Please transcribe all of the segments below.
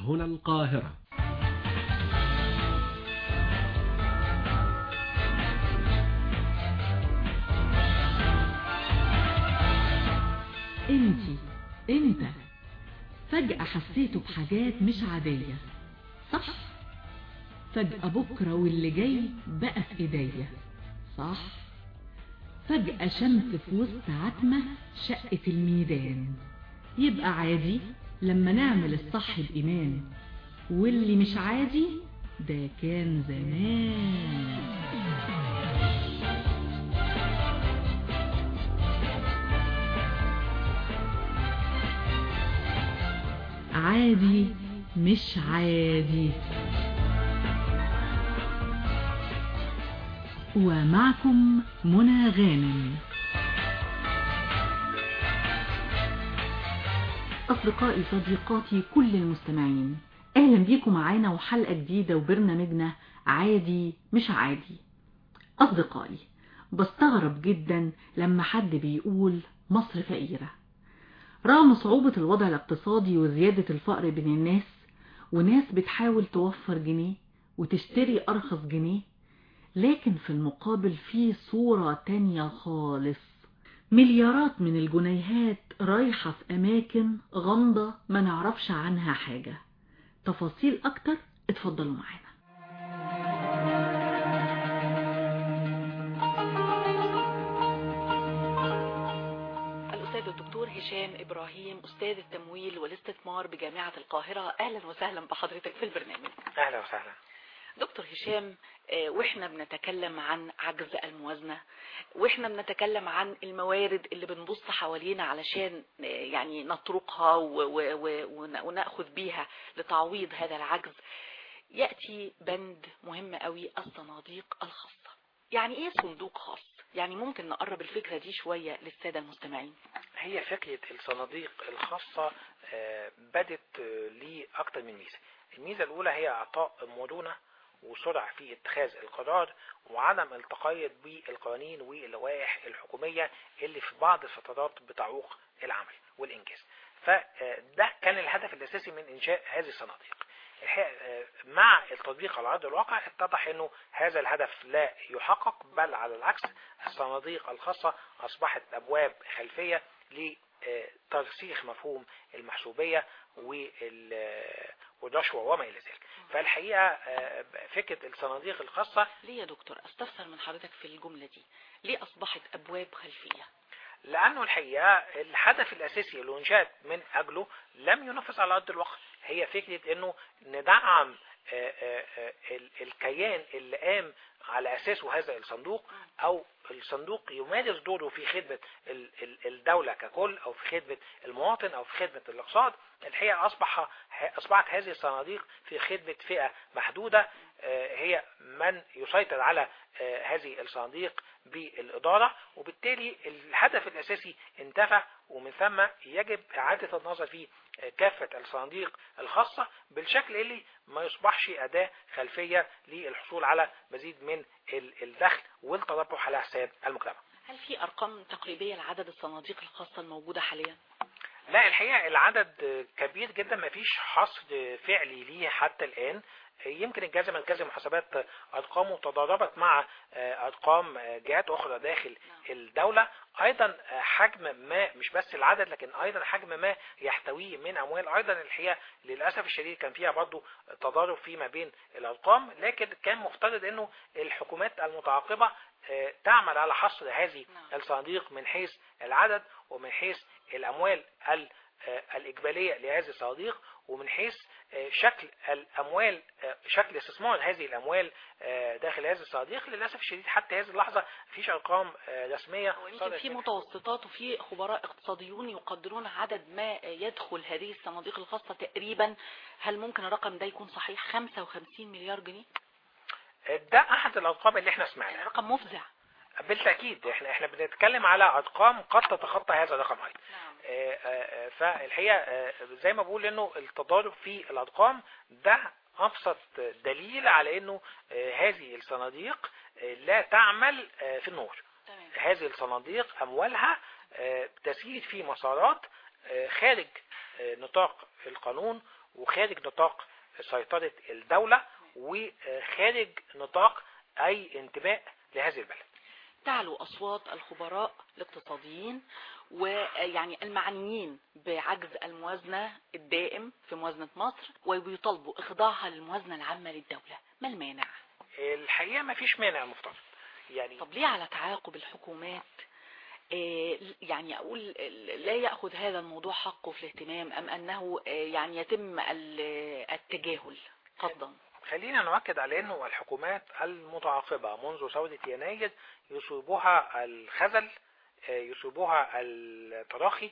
هنا القاهرة انتي انت فجأة حسيته بحاجات مش عادية صح فجأة بكرة واللي جاي بقى في ايديا صح فجأة شمس في وسط عتمة شقة الميدان يبقى عادي لما نعمل الصح بإيمان واللي مش عادي ده كان زمان عادي مش عادي ومعكم منى غانم أصدقائي صديقاتي كل المستمعين أهلا بيكم معانا وحلقة جديدة وبرنامجنا عادي مش عادي أصدقائي بستغرب جدا لما حد بيقول مصر فقيرة رغم صعوبة الوضع الاقتصادي وزيادة الفقر بين الناس وناس بتحاول توفر جنيه وتشتري أرخص جنيه لكن في المقابل في صورة تانية خالص مليارات من الجنيهات رايحة في أماكن غامضة ما نعرفش عنها حاجة تفاصيل أكتر اتفضلوا معانا الأستاذ الدكتور هشام إبراهيم أستاذ التمويل والاستثمار بجامعة القاهرة أهلا وسهلا بحضرتك في البرنامج اهلا وسهلا دكتور هشام آه، واحنا بنتكلم عن عجز الموازنة واحنا بنتكلم عن الموارد اللي بنبص حوالينا علشان آه، يعني نطرقها و- و- و- ون- ونأخذ بيها لتعويض هذا العجز يأتي بند مهم قوي الصناديق الخاصة يعني ايه صندوق خاص يعني ممكن نقرب الفكرة دي شوية للسادة المستمعين هي فكرة الصناديق الخاصة آه، بدت آه، لأكثر من ميزة الميزة الأولى هي إعطاء مرونة وسرعة في اتخاذ القرار وعدم التقيد بالقوانين واللوائح الحكومية اللي في بعض الفترات بتعوق العمل والإنجاز فده كان الهدف الأساسي من إنشاء هذه الصناديق الحقيقة آه، مع التطبيق على أرض الواقع اتضح أنه هذا الهدف لا يحقق بل على العكس الصناديق الخاصة أصبحت أبواب خلفية لترسيخ مفهوم المحسوبية وال- والرشوة وما إلى ذلك فالحقيقة آه، فكرة الصناديق الخاصة ليه يا دكتور استفسر من حضرتك في الجملة دي ليه أصبحت أبواب خلفية لأنه الحقيقة الهدف الأساسي اللي انشأت من أجله لم ينفذ على أرض الواقع هي فكرة أنه ندعم آه، آه، آه، ال- الكيان اللي قام على أساسه هذا الصندوق أو الصندوق يمارس دوره في خدمة ال- ال- الدولة ككل أو في خدمة المواطن أو في خدمة الاقتصاد الحقيقة أصبح أصبحت هذه الصناديق في خدمة فئة محدودة آه، هي من يسيطر على آه، هذه الصناديق بالإدارة وبالتالي الهدف الأساسي انتفع ومن ثم يجب إعادة النظر في آه، كافة الصناديق الخاصة بالشكل اللي ما يصبحش أداة خلفية للحصول على مزيد من ال- الدخل والتربح على حساب المجتمع هل في أرقام تقريبية لعدد الصناديق الخاصة الموجودة حاليا لا الحقيقة العدد كبير جدا ما فيش حصر فعلي ليه حتى الآن يمكن الجهاز المركزي للمحاسبات أرقامه تضاربت مع أرقام جهات أخرى داخل الدولة أيضا حجم ما مش بس العدد لكن أيضا حجم ما يحتويه من أموال أيضا الحقيقة للأسف الشديد كان فيها برضو تضارب فيما بين الأرقام لكن كان مفترض أنه الحكومات المتعاقبة آه، تعمل على حصر هذه نعم. الصناديق من حيث العدد ومن حيث الأموال ال- آه، الإجبالية لهذه الصناديق ومن حيث آه، شكل الأموال آه، شكل استثمار هذه الأموال آه، داخل هذه الصناديق للأسف الشديد حتى هذه اللحظة مفيش أرقام آه، رسمية ويمكن صدرت في منها. متوسطات وفي خبراء اقتصاديون يقدرون عدد ما يدخل هذه الصناديق الخاصة تقريبا هل ممكن الرقم ده يكون صحيح 55 مليار جنيه ده أحد الأرقام اللي احنا يعني سمعناها رقم مفزع بالتأكيد احنا احنا بنتكلم على أرقام قد تتخطى هذا الرقم أيضا نعم آه، آه، آه، فالحقيقة آه، زي ما بقول انه التضارب في الارقام ده ابسط دليل على انه آه، هذه الصناديق آه، لا تعمل آه، في النور تمام هذه الصناديق اموالها آه، تسير في مسارات آه، خارج آه، نطاق القانون وخارج نطاق سيطرة الدولة وخارج نطاق أي انتماء لهذه البلد تعلو أصوات الخبراء الاقتصاديين ويعني المعنيين بعجز الموازنة الدائم في موازنة مصر وبيطالبوا إخضاعها للموازنة العامة للدولة ما المانع؟ الحقيقة ما فيش مانع مفترض يعني طب ليه على تعاقب الحكومات آه، يعني أقول لا يأخذ هذا الموضوع حقه في الاهتمام أم أنه آه، يعني يتم ال- التجاهل قصدا خلينا نؤكد على انه الحكومات المتعاقبة منذ ثورة يناير يصيبها الخزل آه، يصيبها التراخي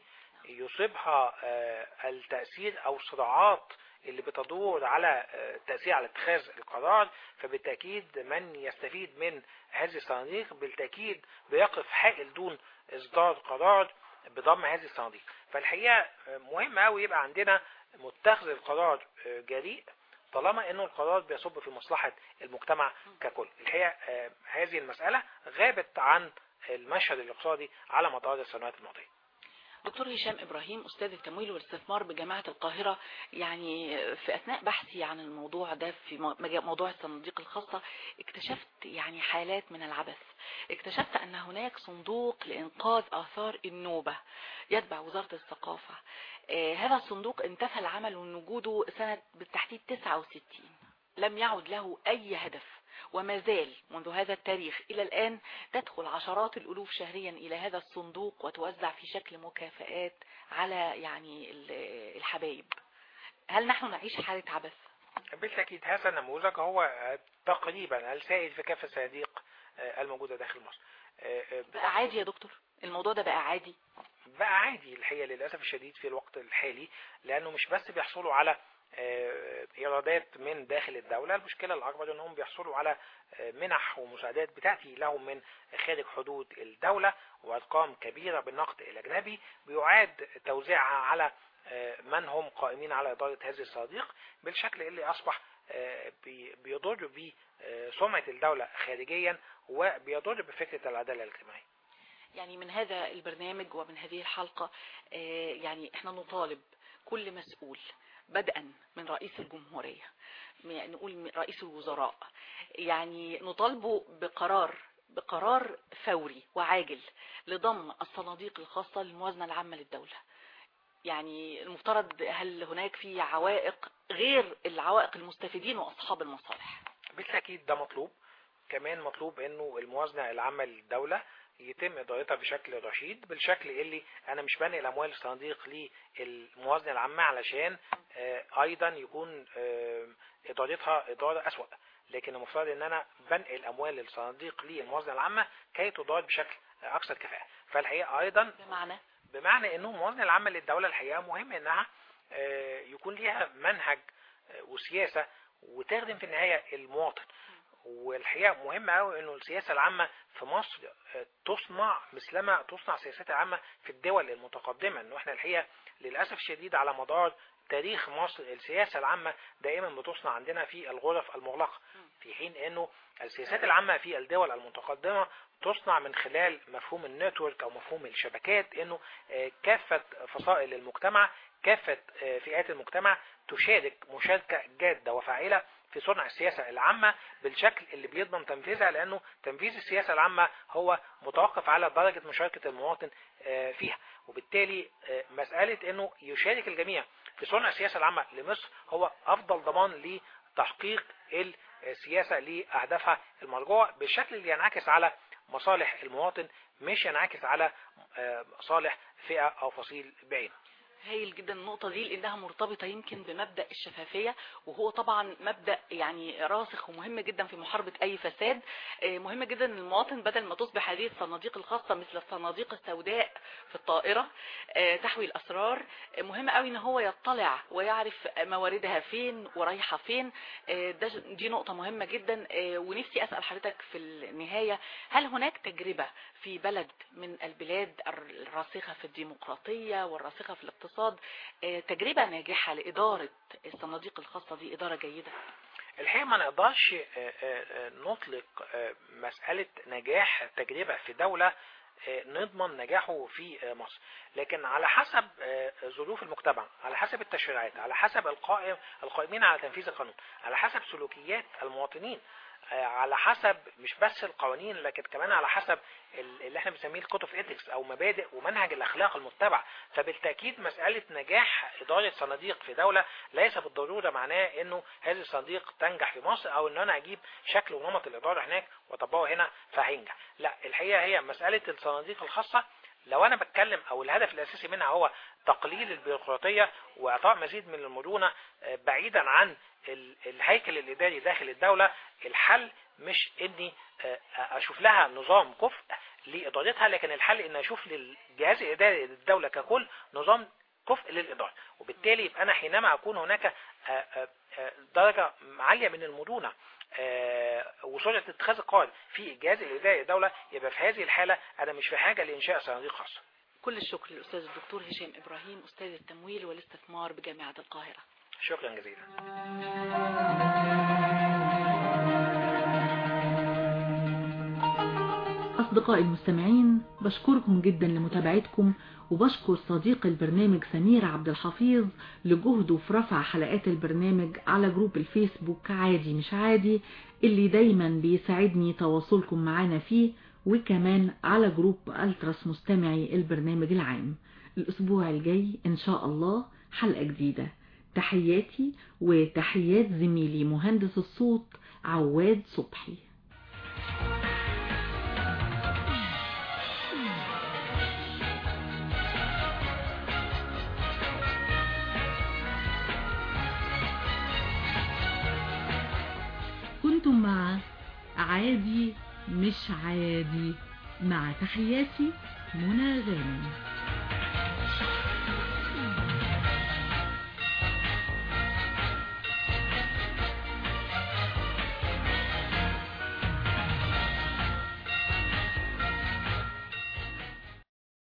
يصيبها آه، التأثير او الصراعات اللي بتدور على آه، التأثير على اتخاذ القرار فبالتأكيد من يستفيد من هذه الصناديق بالتأكيد بيقف حائل دون إصدار قرار بضم هذه الصناديق فالحقيقة آه، مهم قوي يبقى عندنا متخذ القرار آه، جريء طالما انه القرار بيصب في مصلحة المجتمع ككل الحقيقة آه، هذه المسألة غابت عن المشهد الاقتصادي على مدار السنوات الماضية دكتور هشام إبراهيم أستاذ التمويل والاستثمار بجامعة القاهرة يعني في أثناء بحثي عن الموضوع ده في مو- مجا- موضوع الصناديق الخاصة اكتشفت يعني حالات من العبث اكتشفت أن هناك صندوق لإنقاذ آثار النوبة يتبع وزارة الثقافة آه، هذا الصندوق انتهى العمل من وجوده سنة بالتحديد 69 لم يعد له أي هدف وما زال منذ هذا التاريخ إلى الآن تدخل عشرات الألوف شهريا إلى هذا الصندوق وتوزع في شكل مكافآت على يعني ال- الحبايب هل نحن نعيش حالة عبث؟ بالتأكيد هذا النموذج هو آه، تقريبا السائد في كافة الصناديق آه، الموجودة داخل مصر آه، آه، بقى عادي يا دكتور الموضوع ده بقى عادي بقى عادي الحقيقة للأسف الشديد في الوقت الحالي لأنه مش بس بيحصلوا على آه، إيرادات من داخل الدولة المشكلة الأكبر أنهم بيحصلوا على آه، منح ومساعدات بتأتي لهم من خارج حدود الدولة وأرقام كبيرة بالنقد الأجنبي بيعاد توزيعها على آه، من هم قائمين على إدارة هذه الصناديق بالشكل اللي أصبح آه، بي- بيضر بسمعة الدولة خارجيا وبيضر بفكرة العدالة الاجتماعية يعني من هذا البرنامج ومن هذه الحلقة آه، يعني احنا نطالب كل مسؤول بدءا من رئيس الجمهورية م- نقول من رئيس الوزراء يعني نطالبه بقرار بقرار فوري وعاجل لضم الصناديق الخاصة للموازنة العامة للدولة يعني المفترض هل هناك في عوائق غير العوائق المستفيدين وأصحاب المصالح بالتأكيد ده مطلوب كمان مطلوب انه الموازنة العامة للدولة يتم ادارتها بشكل رشيد بالشكل اللي انا مش بنقل اموال الصناديق للموازنة العامة علشان آه، ايضا يكون آه، ادارتها ادارة اسوأ لكن المفترض ان انا بنقل اموال الصناديق للموازنة العامة كي تدار بشكل آه، اكثر كفاءة فالحقيقة ايضا بمعنى بمعنى انه الموازنة العامة للدولة الحقيقة مهم انها آه، يكون ليها منهج آه، وسياسة وتخدم في النهاية المواطن والحقيقة مهم قوي انه السياسة العامة في مصر آه، تصنع مثلما تصنع السياسات العامة في الدول المتقدمة انه احنا الحقيقة للأسف الشديد على مدار تاريخ مصر السياسة العامة دائما بتصنع عندنا في الغرف المغلقة في حين انه السياسات العامة في الدول المتقدمة تصنع من خلال مفهوم النتورك او مفهوم الشبكات انه آه، كافة فصائل المجتمع كافة آه، فئات المجتمع تشارك مشاركة جادة وفاعلة في صنع السياسة العامة بالشكل اللي بيضمن تنفيذها لأنه تنفيذ السياسة العامة هو متوقف على درجة مشاركة المواطن آه، فيها وبالتالي آه، مسألة أنه يشارك الجميع في صنع السياسة العامة لمصر هو أفضل ضمان لتحقيق السياسة لأهدافها المرجوة بالشكل اللي ينعكس على مصالح المواطن مش ينعكس على آه، مصالح فئة أو فصيل بعينه هايل جدا النقطة دي لأنها مرتبطة يمكن بمبدأ الشفافية وهو طبعا مبدأ يعني راسخ ومهم جدا في محاربة أي فساد آه، مهم جدا ان المواطن بدل ما تصبح هذه الصناديق الخاصة مثل الصناديق السوداء في الطائرة آه، تحوي الأسرار آه، مهم قوي ان هو يطلع ويعرف مواردها فين ورايحة فين آه، ده دي نقطة مهمة جدا آه، ونفسي أسأل حضرتك في النهاية هل هناك تجربة في بلد من البلاد الراسخة في الديمقراطية والراسخة في الاقتصاد آه، تجربة ناجحة لإدارة الصناديق الخاصة دي إدارة جيدة الحقيقة ما نقدرش آه، آه، آه، نطلق آه، مسألة نجاح تجربة في دولة آه، نضمن نجاحه في آه، مصر لكن على حسب آه، ظروف المجتمع على حسب التشريعات على حسب القائم القائمين على تنفيذ القانون على حسب سلوكيات المواطنين آه، على حسب مش بس القوانين لكن كمان على حسب ال- اللي احنا بنسميه الكود اوف ايثكس او مبادئ ومنهج الاخلاق المتبع فبالتاكيد مساله نجاح اداره صناديق في دوله ليس بالضروره معناه انه هذه الصناديق تنجح في مصر او ان انا اجيب شكل ونمط الاداره هناك واطبقه هنا فهينجح لا الحقيقه هي مساله الصناديق الخاصه لو انا بتكلم او الهدف الاساسي منها هو تقليل البيروقراطيه واعطاء مزيد من المرونه آه، بعيدا عن ال- الهيكل الاداري داخل الدوله الحل مش اني آه، اشوف لها نظام كفء لادارتها لكن الحل ان اشوف للجهاز الاداري للدوله ككل نظام كفء للاداره وبالتالي يبقى انا حينما اكون هناك آه، آه، آه، درجه عاليه من المرونه آه، وسرعه اتخاذ القرار في الجهاز الاداري للدوله يبقى في هذه الحاله انا مش في حاجه لانشاء صناديق خاصه كل الشكر للأستاذ الدكتور هشام إبراهيم أستاذ التمويل والاستثمار بجامعة القاهرة شكرا جزيلا أصدقائي المستمعين بشكركم جدا لمتابعتكم وبشكر صديق البرنامج سمير عبد الحفيظ لجهده في رفع حلقات البرنامج على جروب الفيسبوك عادي مش عادي اللي دايما بيساعدني تواصلكم معانا فيه وكمان على جروب ألتراس مستمعي البرنامج العام الأسبوع الجاي إن شاء الله حلقة جديدة تحياتي وتحيات زميلي مهندس الصوت عواد صبحي كنتم مع عادي مش عادي مع تحياتي منى غانم